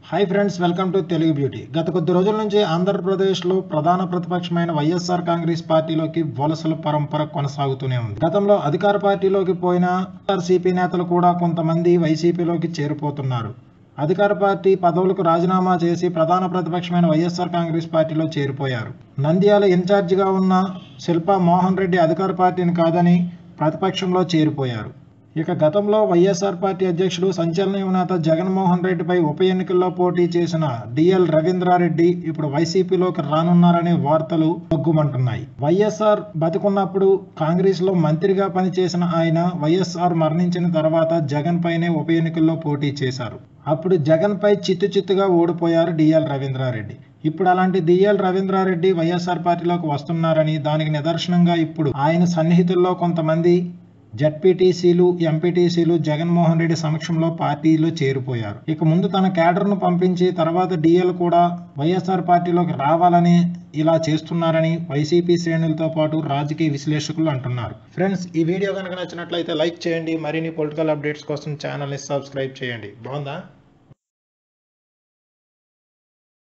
hi friends welcome to Telugu beauty గత కొద్ది రోజుల నుంచి ఆంధ్రప్రదేశ్లో ప్రధాన ప్రతిపక్షమైన వైఎస్ఆర్ కాంగ్రెస్ పార్టీలోకి వలసల పరంపర కొనసాగుతూనే ఉంది గతంలో అధికార పార్టీలోకి పోయిన సిపి నేతలు కూడా కొంతమంది వైసీపీలోకి చేరిపోతున్నారు అధికార పార్టీ పదవులకు రాజీనామా చేసి ప్రధాన ప్రతిపక్షమైన వైఎస్ఆర్ కాంగ్రెస్ పార్టీలో చేరిపోయారు నంద్యాల ఇన్ఛార్జిగా ఉన్న శిల్పా మోహన్ రెడ్డి అధికార పార్టీని కాదని ప్రతిపక్షంలో చేరిపోయారు ఇక గతంలో వైఎస్ఆర్ పార్టీ అధ్యక్షుడు సంచలన నేత జగన్మోహన్ రెడ్డిపై ఉప ఎన్నికల్లో పోటీ చేసిన డిఎల్ రవీంద్రారెడ్డి ఇప్పుడు వైసీపీలోకి రానున్నారనే వార్తలు దగ్గుమంటున్నాయి వైఎస్ఆర్ బతికున్నప్పుడు కాంగ్రెస్ లో మంత్రిగా పనిచేసిన ఆయన వైఎస్ఆర్ మరణించిన తర్వాత జగన్ పైనే ఉప ఎన్నికల్లో పోటీ చేశారు అప్పుడు జగన్ పై చిత్తు చిత్తుగా ఓడిపోయారు డిఎల్ రవీంద్రారెడ్డి ఇప్పుడు అలాంటి డిఎల్ రవీంద్రారెడ్డి వైఎస్ఆర్ పార్టీలోకి వస్తున్నారని దానికి నిదర్శనంగా ఇప్పుడు ఆయన సన్నిహితుల్లో కొంతమంది జడ్పీటీసీలు ఎంపీటీసీలు జగన్మోహన్ రెడ్డి సమక్షంలో పార్టీలో చేరిపోయారు ఇక ముందు తన కేడర్ను పంపించి తర్వాత డిఎల్ కూడా వైఎస్ఆర్ పార్టీలోకి రావాలని ఇలా చేస్తున్నారని వైసీపీ శ్రేణులతో పాటు రాజకీయ విశ్లేషకులు అంటున్నారు ఫ్రెండ్స్ ఈ వీడియో కనుక నచ్చినట్లయితే లైక్ చేయండి మరిన్ని పొలిటికల్ అప్డేట్స్ కోసం ఛానల్ని సబ్స్క్రైబ్ చేయండి బాగుందా